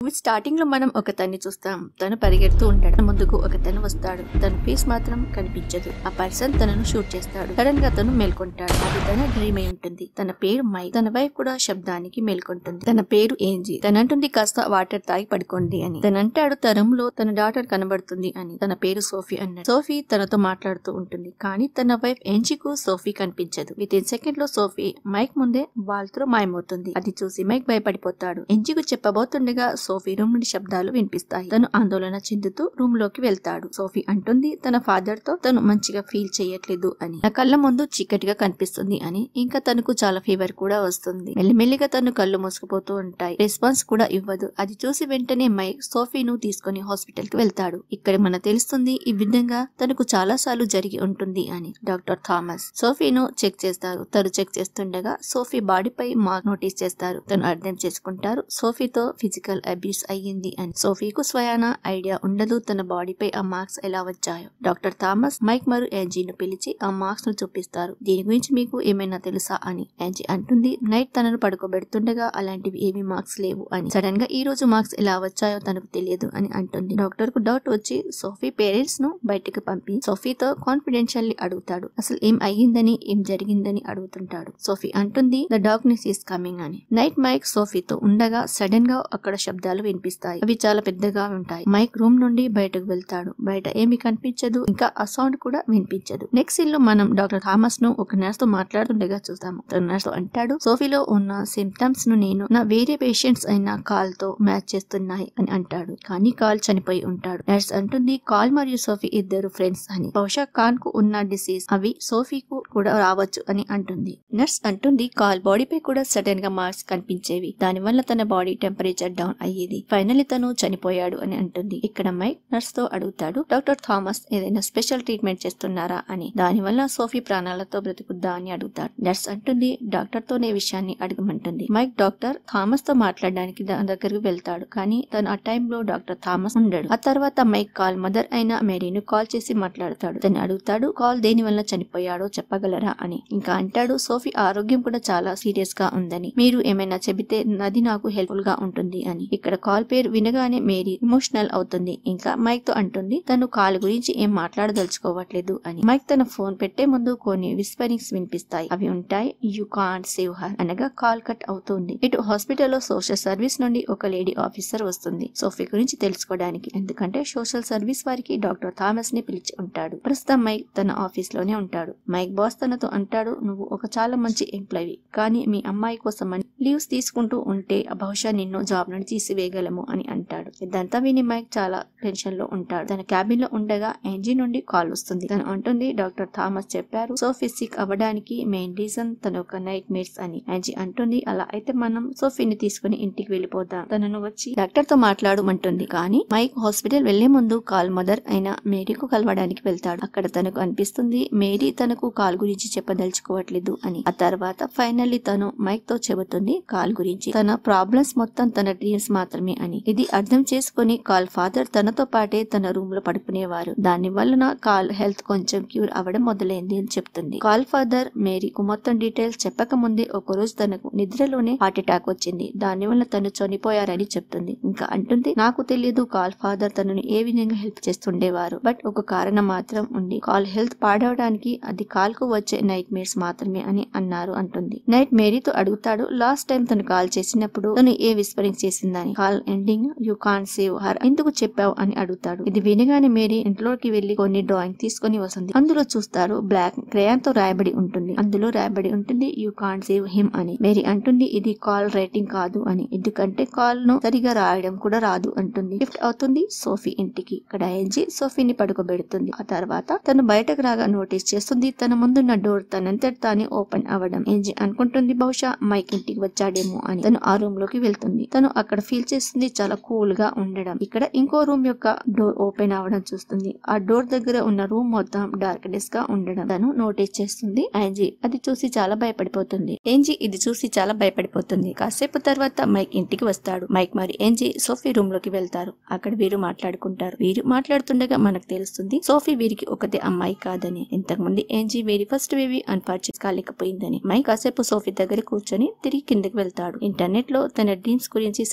starting లో మనం ఒక తన్ని చూస్తాం తను పరిగెడుతూ ఉంటాడు ముందుకు ఒక తను వస్తాడు తన ఫేస్ మాత్రం కనిపించదు ఆ పర్సన్ తనను షూట్ చేస్తాడు సడన్ గా తను మేల్కొంటాడు అది తన డ్రీమ్ అయి ఉంటుంది తన పేరు మై తన వైఫ్ కూడా శబ్దానికి మేల్కొంటుంది తన పేరు ఏంజీ తన అంటుంది కాస్త వాటర్ తాగి పడుకోండి అని తన అంటాడు తన రూమ్ లో తన డాటర్ కనబడుతుంది అని తన పేరు సోఫీ అన్నాడు సోఫీ తనతో మాట్లాడుతూ ఉంటుంది కానీ తన వైఫ్ ఏంజీకు సోఫీ కనిపించదు విత్ ఇన్ సెకండ్ లో సోఫీ మైక్ ముందే వాళ్ళతో మాయమవుతుంది అది చూసి మైక్ భయపడిపోతాడు ఎంజికు చెప్పబోతుండగా సోఫీ రూమ్ నుండి శబ్దాలు వినిపిస్తాయి తను ఆందోళన చెందుతూ రూమ్ లోకి వెళ్తాడు సోఫీ అంటుంది తన ఫాదర్ తో తను మంచిగా ఫీల్ చేయట్లేదు అని నా కళ్ళ ముందు చీకటిగా కనిపిస్తుంది అని ఇంకా తనకు చాలా ఫీవర్ కూడా వస్తుంది మెల్లిమెల్లిగా తను కళ్ళు మూసుకుపోతూ ఉంటాయి రెస్పాన్స్ కూడా ఇవ్వదు అది చూసి వెంటనే మైక్ సోఫీను తీసుకుని హాస్పిటల్ కి వెళ్తాడు ఇక్కడ మన తెలుస్తుంది ఈ విధంగా తనకు చాలా సార్లు జరిగి ఉంటుంది అని డాక్టర్ థామస్ సోఫీను చెక్ చేస్తారు తను చెక్ చేస్తుండగా సోఫీ బాడీపై మార్క్ నోటీస్ చేస్తారు తను అర్థం చేసుకుంటారు సోఫీతో ఫిజికల్ అబ్యూస్ అయ్యింది అని సోఫీకు స్వయాన ఐడియా ఉండదు తన బాడీపై ఆ మార్క్స్ ఎలా వచ్చాయో డాక్టర్ థామస్ మైక్ మరియు యాంజీను పిలిచి ఆ మార్క్స్ ను చూపిస్తారు దీని గురించి మీకు ఏమైనా తెలుసా అని యాంజీ అంటుంది నైట్ తనను పడుకోబెడుతుండగా అలాంటివి ఏమీ మార్క్స్ లేవు అని సడన్ గా ఈ రోజు మార్క్స్ ఎలా వచ్చాయో తనకు తెలియదు అని అంటుంది డాక్టర్ కు డౌట్ వచ్చి సోఫీ పేరెంట్స్ ను బయటికి పంపి సోఫీతో కాన్ఫిడెన్షియల్లీ అడుగుతాడు అసలు ఏం అయ్యిందని ఏం జరిగిందని అడుగుతుంటాడు సోఫీ అంటుంది ద డార్క్నెస్ ఈస్ కమింగ్ అని నైట్ మైక్ సోఫీతో ఉండగా సడన్ గా అక్కడ శబ్దాలు వినిపిస్తాయి అవి చాలా పెద్దగా ఉంటాయి మైక్ రూమ్ నుండి బయటకు వెళ్తాడు బయట ఏమి కనిపించదు ఇంకా ఆ సౌండ్ కూడా వినిపించదు నెక్స్ట్ ఇల్లు మనం డాక్టర్ థామస్ ను ఒక నర్స్ తో మాట్లాడుతుండగా చూస్తాము తన నర్స్ అంటాడు సోఫీలో ఉన్న సిమ్టమ్స్ ను నేను నా వేరే పేషెంట్స్ అయిన కాల్ తో మ్యాచ్ చేస్తున్నాయి అని అంటాడు కానీ కాల్ చనిపోయి ఉంటాడు నర్స్ అంటుంది కాల్ మరియు సోఫీ ఇద్దరు ఫ్రెండ్స్ అని బహుశా ఖాన్ కు ఉన్న డిసీజ్ అవి సోఫీకు కూడా రావచ్చు అని అంటుంది నర్స్ అంటుంది కాల్ బాడీపై కూడా సడన్ గా మార్క్స్ కనిపించేవి దాని వల్ల తన బాడీ టెంపరేచర్ డౌన్ అయ్యేది ఫైనల్లీ తను చనిపోయాడు అని అంటుంది ఇక్కడ మైక్ నర్స్ తో అడుగుతాడు డాక్టర్ థామస్ ఏదైనా స్పెషల్ ట్రీట్మెంట్ చేస్తున్నారా అని దాని వల్ల సోఫీ ప్రాణాలతో బ్రతుకుద్దా అని అడుగుతాడు నర్స్ అంటుంది డాక్టర్ తోనే విషయాన్ని అడగమంటుంది మైక్ డాక్టర్ థామస్ తో మాట్లాడడానికి దాని దగ్గరికి వెళ్తాడు కానీ తను ఆ టైంలో డాక్టర్ థామస్ ఉండడు ఆ తర్వాత మైక్ కాల్ మదర్ అయిన మేరీను కాల్ చేసి మాట్లాడతాడు తను అడుగుతాడు కాల్ దేని వల్ల చనిపోయాడో చెప్పగలరా అని ఇంకా అంటాడు సోఫీ ఆరోగ్యం కూడా చాలా సీరియస్ గా ఉందని మీరు ఏమైనా చెబితే అది నాకు హెల్ప్ఫుల్ గా ఉంటుంది అని ఇక్కడ కాల్ పేరు వినగానే మేరీ ఇమోషనల్ అవుతుంది ఇంకా మైక్ తో అంటుంది తను కాల్ గురించి ఏం మాట్లాడదలుచుకోవట్లేదు అని మైక్ తన ఫోన్ పెట్టే ముందు కొన్ని విస్పరింగ్స్ వినిపిస్తాయి అవి ఉంటాయి యు కాంట్ సేవ్ హర్ అనగా కాల్ కట్ అవుతుంది ఇటు హాస్పిటల్లో సోషల్ సర్వీస్ నుండి ఒక లేడీ ఆఫీసర్ వస్తుంది సోఫీ గురించి తెలుసుకోవడానికి ఎందుకంటే సోషల్ సర్వీస్ వారికి డాక్టర్ థామస్ ని పిలిచి ఉంటాడు ప్రస్తుతం మైక్ తన ఆఫీస్ లోనే ఉంటాడు మైక్ బాస్ తనతో అంటాడు నువ్వు ఒక చాలా మంచి ఎంప్లాయీ కానీ మీ అమ్మాయి కోసం అని లీవ్స్ తీసుకుంటూ ఉంటే బహుశా నిన్ను జాబ్ నుండి తీసివేయగలము అని అంటాడు ఇదంతా విని మైక్ చాలా టెన్షన్ లో ఉంటాడు తన క్యాబిన్ లో ఉండగా ఎంజీ నుండి కాల్ వస్తుంది తను అంటుంది డాక్టర్ థామస్ చెప్పారు సోఫీ సిక్ అవ్వడానికి మెయిన్ రీజన్ తన ఒక నైట్ మేట్స్ అని యాంజీ అంటుంది అలా అయితే మనం సోఫీని తీసుకుని ఇంటికి వెళ్ళిపోదాం తనను వచ్చి డాక్టర్ తో మాట్లాడమంటుంది కానీ మైక్ హాస్పిటల్ వెళ్లే ముందు కాల్ మదర్ అయిన మేరీకు కలవడానికి వెళ్తాడు అక్కడ తనకు అనిపిస్తుంది మేరీ తనకు కాల్ గురించి చెప్పదలుచుకోవట్లేదు అని ఆ తర్వాత ఫైనల్లీ తను మైక్ తో చెబుతుంది కాల్ గురించి తన ప్రాబ్లమ్స్ మొత్తం తన డ్రీమ్స్ మాత్రమే అని ఇది అర్థం చేసుకుని కాల్ ఫాదర్ తనతో పాటే తన రూమ్ లో పడుకునేవారు దాని వలన కాల్ హెల్త్ కొంచెం క్యూర్ అవ్వడం మొదలైంది అని చెప్తుంది కాల్ ఫాదర్ మేరీకు మొత్తం డీటెయిల్స్ చెప్పక ముందే ఒక రోజు తనకు నిద్రలోనే హార్ట్ అటాక్ వచ్చింది దాని వల్ల తను చనిపోయారని చెప్తుంది ఇంకా అంటుంది నాకు తెలియదు కాల్ ఫాదర్ తనను ఏ విధంగా హెల్ప్ చేస్తుండేవారు బట్ ఒక కారణం మాత్రం ఉంది కాల్ హెల్త్ పాడవడానికి అది కాల్ కు వచ్చే నైట్ మేర్స్ మాత్రమే అని అన్నారు అంటుంది నైట్ మేరీతో అడుగుతాడు లాస్ట్ టైం తను కాల్ చేసినప్పుడు తను ఏ విస్పరింగ్ చేసిందని call ending you can save her ఎందుకు చెప్పావు అని అడుగుతాడు ఇది వినగానే మేరీ ఇంట్లోకి వెళ్లి కొన్ని డ్రాయింగ్ తీసుకొని వస్తుంది అందులో చూస్తారు బ్లాక్ క్రేయాన్ తో రాయబడి ఉంటుంది అందులో రాయబడి ఉంటుంది యూ కాన్ సేవ్ హిమ్ అని మేరీ అంటుంది ఇది కాల్ రైటింగ్ కాదు అని ఎందుకంటే కాల్ ను సరిగా రాయడం కూడా రాదు అంటుంది గిఫ్ట్ అవుతుంది సోఫీ ఇంటికి ఇక్కడ ఎంజి సోఫీని పడుకోబెడుతుంది ఆ తర్వాత తను బయటకు రాగా నోటీస్ చేస్తుంది తన ముందున్న డోర్ తనంతటి తానే ఓపెన్ అవ్వడం ఎంజి అనుకుంటుంది బహుశా మైక్ ఇంటికి వచ్చాడేమో అని తను ఆ రూమ్ లోకి వెళ్తుంది తను అక్కడ ఫీల్ చేస్తుంది చాలా కూల్ గా ఉండడం ఇక్కడ ఇంకో రూమ్ యొక్క డోర్ ఓపెన్ అవ్వడం చూస్తుంది ఆ డోర్ దగ్గర ఉన్న రూమ్ మొత్తం డార్క్నెస్ గా ఉండడం తను నోటీస్ చేస్తుంది యాంజీ అది చూసి చాలా భయపడిపోతుంది ఏంజీ ఇది చూసి చాలా భయపడిపోతుంది కాసేపు తర్వాత మైక్ ఇంటికి వస్తాడు మైక్ మరి ఏంజీ సోఫీ రూమ్ లోకి వెళ్తారు అక్కడ వీరు మాట్లాడుకుంటారు వీరు మాట్లాడుతుండగా మనకు తెలుస్తుంది సోఫీ వీరికి ఒకతే అమ్మాయి కాదని ఇంతకు ముందు ఏంజీ వీరి ఫస్ట్ బేబీ అన్ఫార్చునేట్ కాలేకపోయిందని మైక్ కాసేపు సోఫీ దగ్గర కూర్చొని తిరిగి కిందకి వెళ్తాడు ఇంటర్నెట్ లో తన డ్రీమ్స్ గురించి సెర్చ్ చేస్తాడు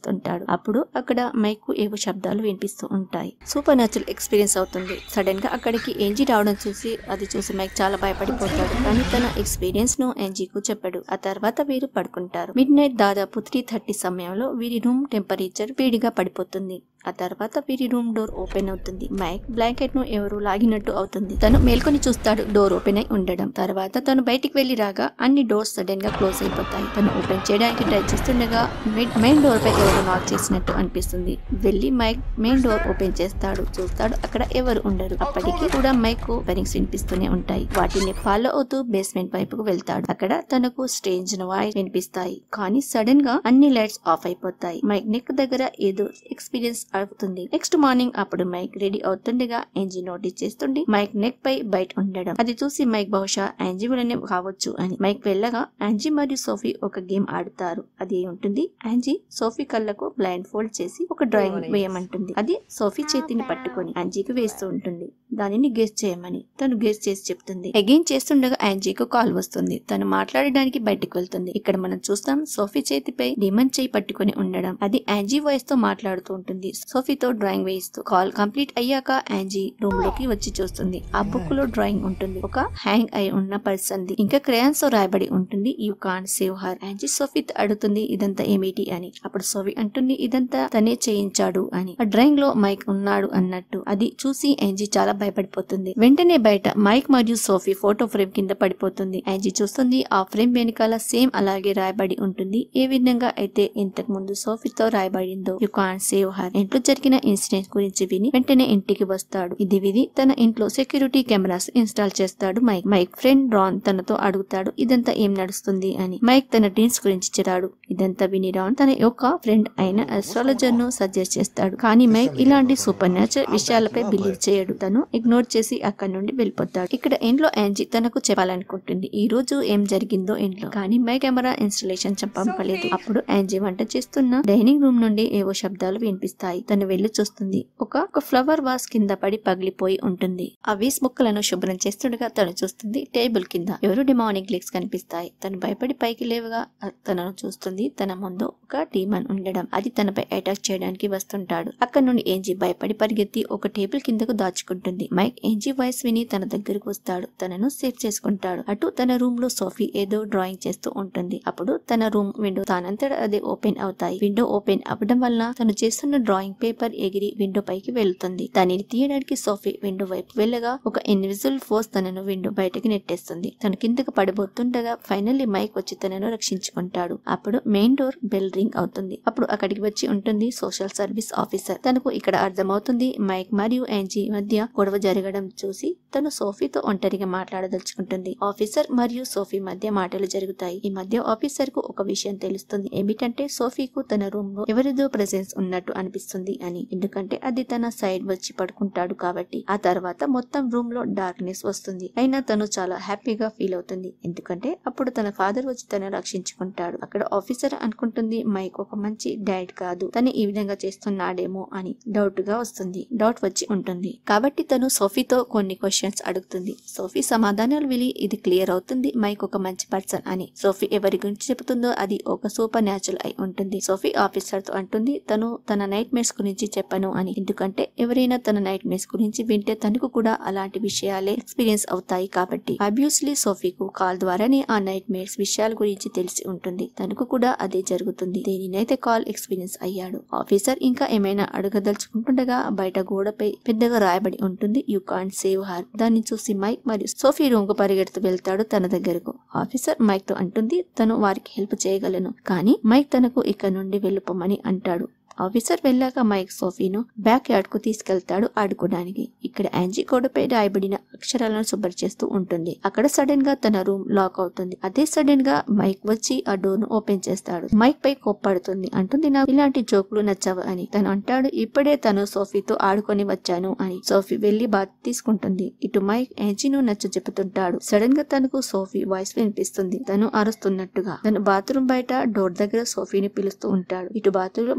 చేస్తుంటాడు అప్పుడు అక్కడ మైక్ కు ఏవో శబ్దాలు వినిపిస్తూ ఉంటాయి సూపర్ న్యాచురల్ ఎక్స్పీరియన్స్ అవుతుంది సడన్ గా అక్కడికి ఏంజీ రావడం చూసి అది చూసి మైక్ చాలా భయపడిపోతాడు కానీ తన ఎక్స్పీరియన్స్ ను కు చెప్పాడు ఆ తర్వాత వీరు పడుకుంటారు మిడ్ నైట్ దాదాపు త్రీ థర్టీ సమయంలో వీరి రూమ్ టెంపరేచర్ వేడిగా పడిపోతుంది ఆ తర్వాత వీరి రూమ్ డోర్ ఓపెన్ అవుతుంది మైక్ బ్లాంకెట్ ను ఎవరు లాగినట్టు అవుతుంది తను మేల్కొని చూస్తాడు డోర్ ఓపెన్ అయి ఉండడం తర్వాత తను బయటికి వెళ్లి రాగా అన్ని డోర్స్ సడన్ గా క్లోజ్ అయిపోతాయి తను ఓపెన్ చేయడానికి ట్రై చేస్తుండగా మెయిన్ డోర్ పై ఎవరు నాక్ చేసినట్టు అనిపిస్తుంది వెళ్లి మైక్ మెయిన్ డోర్ ఓపెన్ చేస్తాడు చూస్తాడు అక్కడ ఎవరు ఉండరు అప్పటికి కూడా మైక్ వెరింగ్స్ వినిపిస్తూనే ఉంటాయి వాటిని ఫాలో అవుతూ బేస్మెంట్ వైపుకు వెళ్తాడు అక్కడ తనకు స్టేజ్ వాయిస్ వినిపిస్తాయి కానీ సడన్ గా అన్ని లైట్స్ ఆఫ్ అయిపోతాయి మైక్ నెక్ దగ్గర ఏదో ఎక్స్పీరియన్స్ అవుతుంది నెక్స్ట్ మార్నింగ్ అప్పుడు మైక్ రెడీ అవుతుండగా ఏంజీ నోటీస్ చేస్తుండి మైక్ నెక్ పై బయట ఉండడం అది చూసి మైక్ బహుశా యాంజీ వలనే కావచ్చు అని మైక్ వెళ్ళగా యాంజీ మరియు సోఫీ ఒక గేమ్ ఆడుతారు అది ఉంటుంది యాంజీ సోఫీ కళ్ళకు బ్లైండ్ ఫోల్డ్ చేసి ఒక డ్రాయింగ్ వేయమంటుంది అది సోఫీ చేతిని పట్టుకొని యాంజీకి వేస్తూ ఉంటుంది దానిని గెస్ చేయమని తను గెస్ చేసి చెప్తుంది అగైన్ చేస్తుండగా యాంజీకు కాల్ వస్తుంది తను మాట్లాడడానికి బయటకు వెళ్తుంది ఇక్కడ మనం చూస్తాం సోఫీ చేతిపై డిమన్ చేయి పట్టుకొని ఉండడం అది యాంజీ వాయిస్ తో మాట్లాడుతూ ఉంటుంది సోఫీతో డ్రాయింగ్ వేయిస్తూ కాల్ కంప్లీట్ అయ్యాక యాంజీ రూమ్ లోకి వచ్చి చూస్తుంది ఆ బుక్ లో డ్రాయింగ్ ఉంటుంది ఒక హ్యాంగ్ అయి ఉన్న పర్సన్ ది ఇంకా క్రేయాన్స్ తో రాయబడి ఉంటుంది you can save her Angie Sophie అడుగుతుంది ఇదంతా ఏమిటి అని అప్పుడు సోఫీ అంటుంది ఇదంతా తనే చేయించాడు అని ఆ డ్రాయింగ్ లో మైక్ ఉన్నాడు అన్నట్టు అది చూసి యాంజీ చాలా భయపడిపోతుంది వెంటనే బయట మైక్ మరియు సోఫీ ఫోటో ఫ్రేమ్ కింద పడిపోతుంది యాంజీ చూస్తుంది ఆ ఫ్రేమ్ వెనకాల సేమ్ అలాగే రాయబడి ఉంటుంది ఏ విధంగా అయితే ఇంతకు ముందు సోఫీతో రాయబడిందో యు కాన్ సేవ్ హర్ ఇంట్లో జరిగిన ఇన్సిడెంట్ గురించి విని వెంటనే ఇంటికి వస్తాడు ఇది విని తన ఇంట్లో సెక్యూరిటీ కెమెరాస్ ఇన్స్టాల్ చేస్తాడు మైక్ మైక్ ఫ్రెండ్ రాన్ తనతో అడుగుతాడు ఇదంతా ఏం నడుస్తుంది అని మైక్ తన డ్రీమ్స్ గురించి చెరాడు ఇదంతా విని రాన్ తన యొక్క ఫ్రెండ్ అయిన అస్ట్రాలజర్ ను సజెస్ట్ చేస్తాడు కానీ మైక్ ఇలాంటి సూపర్ న్యాచురల్ విషయాలపై బిలీవ్ చేయడు తను ఇగ్నోర్ చేసి అక్కడి నుండి వెళ్ళిపోతాడు ఇక్కడ ఇంట్లో యాంజీ తనకు చెప్పాలనుకుంటుంది ఈ రోజు ఏం జరిగిందో ఇంట్లో కానీ మై కెమెరా ఇన్స్టలేషన్ పంపలేదు అప్పుడు యాంజీ వంట చేస్తున్న డైనింగ్ రూమ్ నుండి ఏవో శబ్దాలు వినిపిస్తాయి తను వెళ్లి చూస్తుంది ఒక ఒక ఫ్లవర్ వాస్ కింద పడి పగిలిపోయి ఉంటుంది ఆ వీస్ ముక్కలను శుభ్రం చేస్తుండగా తను చూస్తుంది టేబుల్ కింద ఎవరు డిమానిక్ లిక్స్ కనిపిస్తాయి తను భయపడి పైకి లేవగా తనను చూస్తుంది తన ముందు ఒక డీమన్ ఉండడం అది తనపై అటాక్ చేయడానికి వస్తుంటాడు అక్కడ నుండి ఏంజీ భయపడి పరిగెత్తి ఒక టేబుల్ కిందకు దాచుకుంటుంది మైక్ ఏంజీ వాయిస్ విని తన దగ్గరకు వస్తాడు తనను సేవ్ చేసుకుంటాడు అటు తన రూమ్ లో సోఫీ ఏదో డ్రాయింగ్ చేస్తూ ఉంటుంది అప్పుడు తన రూమ్ విండో తానంతట అదే ఓపెన్ అవుతాయి విండో ఓపెన్ అవ్వడం వలన తను చేస్తున్న డ్రాయింగ్ పేపర్ ఎగిరి విండో పైకి వెళ్తుంది దానిని తీయడానికి సోఫీ విండో వైపు వెళ్ళగా ఒక ఇన్విజిబుల్ ఫోర్స్ తనను విండో బయటకి నెట్టేస్తుంది తను కిందకు పడిపోతుండగా ఫైనల్లీ మైక్ వచ్చి తనను రక్షించుకుంటాడు అప్పుడు మెయిన్ డోర్ బెల్ రింగ్ అవుతుంది అప్పుడు అక్కడికి వచ్చి ఉంటుంది సోషల్ సర్వీస్ ఆఫీసర్ తనకు ఇక్కడ అర్థమవుతుంది మైక్ మరియు యాంజీ మధ్య గొడవ జరగడం చూసి తను సోఫీతో ఒంటరిగా మాట్లాడదలుచుకుంటుంది ఆఫీసర్ మరియు సోఫీ మధ్య మాటలు జరుగుతాయి ఈ మధ్య ఆఫీసర్ కు ఒక విషయం తెలుస్తుంది ఏమిటంటే సోఫీకు తన రూమ్ లో ఎవరిదో ప్రెసెన్స్ ఉన్నట్టు అనిపిస్తుంది అని ఎందుకంటే అది తన సైడ్ వచ్చి పడుకుంటాడు కాబట్టి ఆ తర్వాత మొత్తం రూమ్ లో డార్క్నెస్ వస్తుంది అయినా తను చాలా హ్యాపీగా ఫీల్ అవుతుంది ఎందుకంటే అప్పుడు తన ఫాదర్ వచ్చి తను రక్షించుకుంటాడు అక్కడ ఆఫీసర్ అనుకుంటుంది మైక్ ఒక మంచి డాడ్ కాదు తను ఈ విధంగా చేస్తున్నాడేమో అని డౌట్ గా వస్తుంది డౌట్ వచ్చి ఉంటుంది కాబట్టి తను సోఫీతో కొన్ని క్వశ్చన్స్ అడుగుతుంది సోఫీ సమాధానాలు విని ఇది క్లియర్ అవుతుంది మైక్ ఒక మంచి పర్సన్ అని సోఫీ ఎవరి గురించి చెబుతుందో అది ఒక సూపర్ న్యాచురల్ అయి ఉంటుంది సోఫీ ఆఫీసర్ తో అంటుంది తను తన నైట్ మేర్స్ గురించి చెప్పను అని ఎందుకంటే ఎవరైనా తన నైట్ మేర్స్ గురించి వింటే తనకు కూడా అలాంటి విషయాలే ఎక్స్పీరియన్స్ అవుతాయి కాబట్టి అబ్యూస్లీ సోఫీకు కాల్ ద్వారానే ఆ నైట్ మేర్స్ విషయాల గురించి తెలిసి ఉంటుంది తనకు కూడా అదే జరుగుతుంది దేనినైతే కాల్ ఎక్స్పీరియన్స్ అయ్యాడు ఆఫీసర్ ఇంకా ఏమైనా అడగదలుచుకుంటుండగా బయట గోడపై పెద్దగా రాయబడి ఉంటుంది యూ కాంట్ సేవ్ హర్ దాన్ని చూసి మైక్ మరియు సోఫీ రూమ్ కు పరిగెడుతూ వెళ్తాడు తన దగ్గరకు ఆఫీసర్ మైక్ తో అంటుంది తను వారికి హెల్ప్ చేయగలను కానీ మైక్ తనకు ఇక్కడ నుండి వెళ్ళిపోమని అంటాడు ఆఫీసర్ వెళ్ళాక మైక్ సోఫీను బ్యాక్ యార్డ్ కు తీసుకెళ్తాడు ఆడుకోవడానికి ఇక్కడ యాంజీ గోడపై రాయబడిన అక్షరాలను శుభ్ర చేస్తూ ఉంటుంది అక్కడ సడన్ గా తన రూమ్ లాక్ అవుతుంది అదే సడన్ గా మైక్ వచ్చి ఆ డోర్ ను ఓపెన్ చేస్తాడు మైక్ పై కోప్పడుతుంది అంటుంది నాకు ఇలాంటి జోకులు నచ్చవు అని తను అంటాడు ఇప్పుడే తను సోఫీతో ఆడుకొని వచ్చాను అని సోఫీ వెళ్లి బాత్ తీసుకుంటుంది ఇటు మైక్ యాంజీను నచ్చ చెబుతుంటాడు సడన్ గా తనకు సోఫీ వాయిస్ వినిపిస్తుంది తను అరుస్తున్నట్టుగా తను బాత్రూమ్ బయట డోర్ దగ్గర సోఫీని పిలుస్తూ ఉంటాడు ఇటు బాత్రూమ్ లో మనం చూస్తే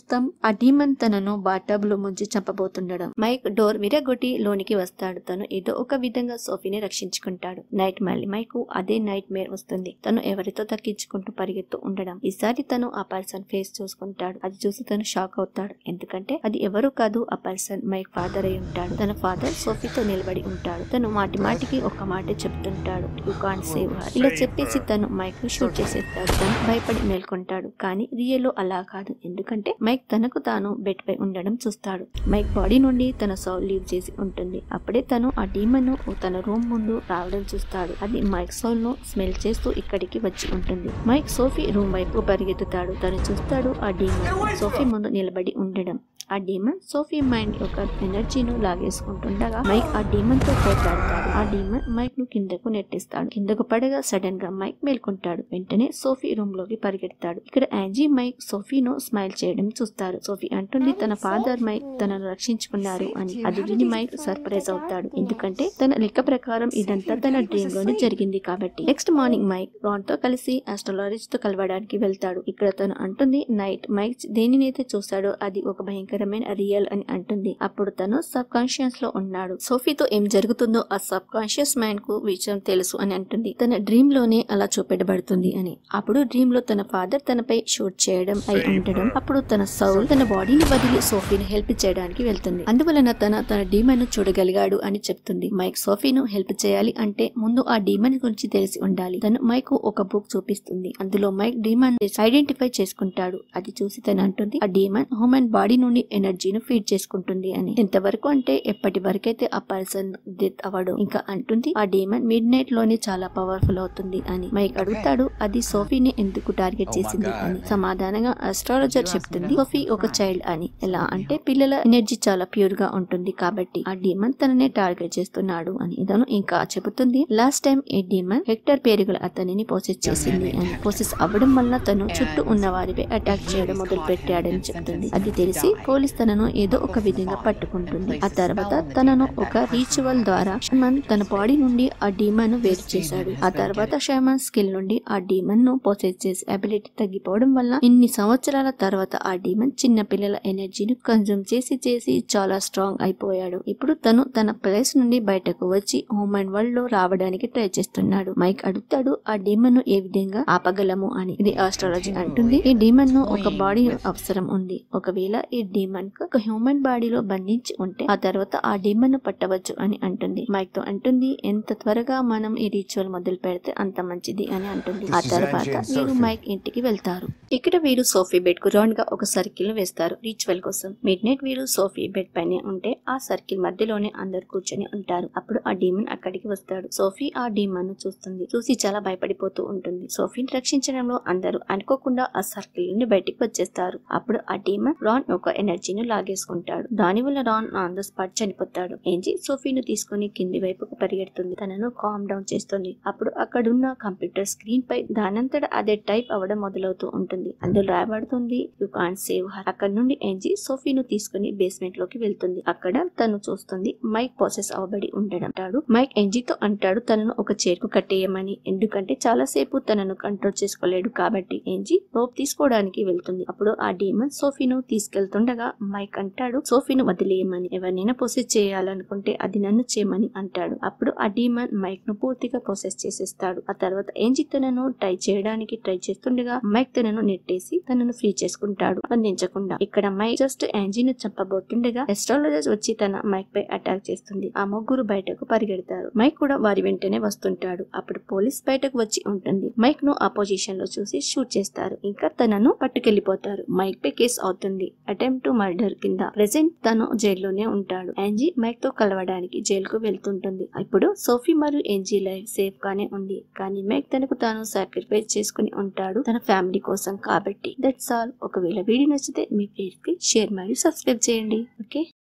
చూస్తాం ఆ డీమన్ తనను బాటబ్ లో ముంచి చంపబోతుండడం మైక్ డోర్ విరగొట్టి లోనికి వస్తాడు తను ఏదో ఒక విధంగా సోఫీని రక్షించుకుంటాడు నైట్ మళ్ళీ మైకు అదే నైట్ మేర్ వస్తుంది తను ఎవరితో తగ్గించుకుంటూ పరిగెత్తు ఉండడం ఈసారి తను ఆ పర్సన్ ఫేస్ చూసుకుంటాడు అది చూసి తను షాక్ అవుతాడు ఎందుకంటే అది ఎవరు కాదు ఆ పర్సన్ మైక్ ఫాదర్ అయి ఉంటాడు తన ఫాదర్ సోఫీతో నిలబడి ఉంటాడు తను మాటి మాటికి ఒక మాట చెప్తుంటాడు యు కాన్ సేవ్ హర్ ఇలా చెప్పేసి తను మైక్ ను షూట్ చేసేస్తాడు తను భయపడి మేల్కొంటాడు కానీ రియల్ అలా కాదు ఎందుకంటే మైక్ తనకు తాను బెడ్ పై ఉండడం చూస్తాడు మైక్ బాడీ నుండి తన సౌల్ లీవ్ చేసి ఉంటుంది అప్పుడే తను ఆ డీమన్ ను తన రూమ్ ముందు రావడం చూస్తాడు అది మైక్ సౌల్ ను స్మెల్ చేస్తూ ఇక్కడికి వచ్చి ఉంటుంది మైక్ సోఫీ రూమ్ వైపు పరిగెత్తుతాడు తను చూస్తాడు ఆ డీమన్ సోఫీ ముందు నిలబడి ఉండడం ఆ డీమన్ సోఫీ మైండ్ యొక్క ఎనర్జీను లాగేసుకుంటుండగా మైక్ ఆ డీమన్ తో పోట్లాడతాడు ఆ డీమన్ మైక్ ను కిందకు నెట్టిస్తాడు కిందకు పడగా సడన్ గా మైక్ మేల్కొంటాడు వెంటనే సోఫీ రూమ్ లోకి పరిగెడతాడు ఇక్కడ యాంజీ మైక్ సోఫీను స్మైల్ చేయడం చూస్తారు సోఫీ అంటుంది తన ఫాదర్ మైక్ తనను రక్షించుకున్నారు అని అది విని మైక్ సర్ప్రైజ్ అవుతాడు ఎందుకంటే తన లెక్క ప్రకారం ఇదంతా తన డ్రీమ్ లోనే జరిగింది కాబట్టి నెక్స్ట్ మార్నింగ్ మైక్ రాన్ తో కలిసి ఆస్ట్రాలజిస్ట్ తో కలవడానికి వెళ్తాడు ఇక్కడ తను అంటుంది నైట్ మైక్ దేనినైతే చూశాడో అది ఒక భయంకరమైన రియల్ అని అంటుంది అప్పుడు తను సబ్ కాన్షియస్ లో ఉన్నాడు సోఫీతో ఏం జరుగుతుందో ఆ సబ్ కాన్షియస్ మైండ్ కు విషయం తెలుసు అని అంటుంది తన డ్రీమ్ లోనే అలా చూపెట్టబడుతుంది అని అప్పుడు డ్రీమ్ లో తన ఫాదర్ తనపై షూట్ చేయడం అయి ఉండడం అప్పుడు తన సౌల్ తన బాడీని వదిలి సోఫీని హెల్ప్ చేయడానికి వెళ్తుంది అందువలన తన తన డీమన్ ను చూడగలిగాడు అని చెప్తుంది మైక్ సోఫీను హెల్ప్ చేయాలి అంటే ముందు ఆ డీమన్ గురించి తెలిసి ఉండాలి తను మైక్ ఒక బుక్ చూపిస్తుంది అందులో మైక్ డీమన్ ఐడెంటిఫై చేసుకుంటాడు అది చూసి తను అంటుంది ఆ డీమన్ హ్యూమన్ బాడీ నుండి ఎనర్జీని ఫీడ్ చేసుకుంటుంది అని ఎంతవరకు అంటే ఎప్పటి వరకైతే ఆ పర్సన్ డెత్ అవ్వడు ఇంకా అంటుంది ఆ డీమన్ మిడ్ నైట్ లోనే చాలా పవర్ఫుల్ అవుతుంది అని మైక్ అడుగుతాడు అది సోఫీని ఎందుకు టార్గెట్ చేసింది అని సమాధానంగా అస్ట్రాలజర్ చెప్తుంది సోఫీ ఒక చైల్డ్ అని ఎలా అంటే పిల్లల ఎనర్జీ చాలా ప్యూర్ గా ఉంటుంది కాబట్టి ఆ డీమన్ తననే టార్గెట్ చేస్తున్నాడు అని ఇతను ఇంకా చెబుతుంది లాస్ట్ టైం ఈ డీమన్ హెక్టర్ పేరుగల అతనిని పోసెస్ చేసింది అని పోసెస్ అవ్వడం వల్ల తను చుట్టూ ఉన్న వారిపై అటాక్ చేయడం మొదలు పెట్టాడని చెప్తుంది అది తెలిసి పోలీస్ తనను ఏదో ఒక విధంగా పట్టుకుంటుంది ఆ తర్వాత తనను ఒక రీచువల్ ద్వారా షమన్ తన బాడీ నుండి ఆ డీమన్ ను వేరు చేశాడు ఆ తర్వాత షమన్ స్కిల్ నుండి ఆ డీమన్ ను పోసెస్ చేసి అబిలిటీ తగ్గిపోవడం వల్ల ఇన్ని సంవత్సరాల తర్వాత ఆ డీమన్ చిన్న పిల్లల ఎనర్జీని కన్జ్యూమ్ చేసి చేసి చాలా స్ట్రాంగ్ అయిపోయాడు ఇప్పుడు తను తన ప్లేస్ నుండి బయటకు వచ్చి హ్యూమన్ వరల్డ్ లో రావడానికి ట్రై చేస్తున్నాడు మైక్ అడుగుతాడు ఆ డీమన్ ను ఏ విధంగా ఆపగలము అని ఇది ఆస్ట్రాలజీ అంటుంది ఈ డీమన్ ను ఒక బాడీ అవసరం ఉంది ఒకవేళ ఈ డీమన్ కు ఒక హ్యూమన్ బాడీలో బంధించి ఉంటే ఆ తర్వాత ఆ డీమన్ ను పట్టవచ్చు అని అంటుంది మైక్ తో అంటుంది ఎంత త్వరగా మనం ఈ రిచువల్ మొదలు పెడితే అంత మంచిది అని అంటుంది ఆ తర్వాత వీరు మైక్ ఇంటికి వెళ్తారు ఇక్కడ వీరు సోఫీ బెడ్ కు రౌండ్ గా ఒక సర్కిల్ వేస్తారు రిచువల్ కోసం మిడ్ నైట్ వీరు సోఫీ బెడ్ పైన ఉంటే ఆ సర్కిల్ మధ్యలోనే అందరు కూర్చొని ఉంటారు అప్పుడు ఆ డీమన్ అక్కడికి వస్తాడు సోఫీ ఆ డీమన్ ను చూస్తుంది చూసి చాలా భయపడిపోతూ ఉంటుంది సోఫీని రక్షించడంలో అందరూ అనుకోకుండా ఆ సర్కిల్ నుండి బయటికి వచ్చేస్తారు అప్పుడు ఆ డీమన్ రాన్ ఒక ఎనర్జీని లాగేసుకుంటాడు దాని వల్ల రాన్ ఆన్ ద స్పాట్ చనిపోతాడు ఏంజీ సోఫీను తీసుకుని కింది వైపుకు పరిగెడుతుంది తనను కామ్ డౌన్ చేస్తుంది అప్పుడు అక్కడున్న కంప్యూటర్ స్క్రీన్ పై దానంతట అదే టైప్ అవ్వడం మొదలవుతూ ఉంటుంది అందులో రాయబడుతుంది యు కాన్ సేవ్ హర్ అక్కడ నుండి ఏంజీ సోఫీను తీసుకుని బేస్మెంట్ లోకి వెళ్తుంది అక్కడ తను చూస్తుంది మైక్ ప్రాసెస్ అవ్వబడి ఉండడం అంటాడు మైక్ ఎంజీతో అంటాడు తనను ఒక చైర్కు కట్టేయమని ఎందుకంటే చాలా సేపు తనను కంట్రోల్ చేసుకోలేడు కాబట్టి ఎంజీ రోప్ తీసుకోవడానికి వెళ్తుంది అప్పుడు ఆ డీమన్ సోఫీను తీసుకెళ్తుండగా మైక్ అంటాడు సోఫీను వదిలేయమని ఎవరినైనా ప్రొసెస్ చేయాలనుకుంటే అది నన్ను చేయమని అంటాడు అప్పుడు ఆ డీమన్ మైక్ ను పూర్తిగా ప్రొసెస్ చేసేస్తాడు ఆ తర్వాత ఏంజీ తనను ట్రై చేయడానికి ట్రై చేస్తుండగా మైక్ తనను నెట్టేసి తనను ఫ్రీ చేసుకుంటాడు బంధించకుండా ఇక్కడ మైక్ జస్ట్ యాంజీని చంపబోతుండగా ఎస్ట్రాలజర్స్ వచ్చి తన మైక్ పై అటాక్ చేస్తుంది ఆ ముగ్గురు బయటకు పరిగెడతారు మైక్ కూడా వారి వెంటనే వస్తుంటాడు అప్పుడు పోలీస్ బయటకు వచ్చి ఉంటుంది మైక్ ను ఆ పొజిషన్ లో చూసి షూట్ చేస్తారు ఇంకా తనను పట్టుకెళ్లిపోతారు మైక్ పై కేసు అవుతుంది అటెంప్ట్ టు మర్డర్ కింద ప్రెసెంట్ తను జైల్లోనే ఉంటాడు యాంజీ మైక్ తో కలవడానికి జైలుకు వెళ్తుంటుంది ఇప్పుడు సోఫీ మరియు ఎంజీ లైఫ్ సేఫ్ గానే ఉంది కానీ మైక్ తనకు తాను సాక్రిఫైస్ చేసుకుని ఉంటాడు తన ఫ్యామిలీ కోసం కాబట్టి దట్స్ ఆల్ ఒకవేళ వీడియో నచ్చితే మీ పేరుకి షేర్ మరియు సబ్స్క్రైబ్ చేయండి ఓకే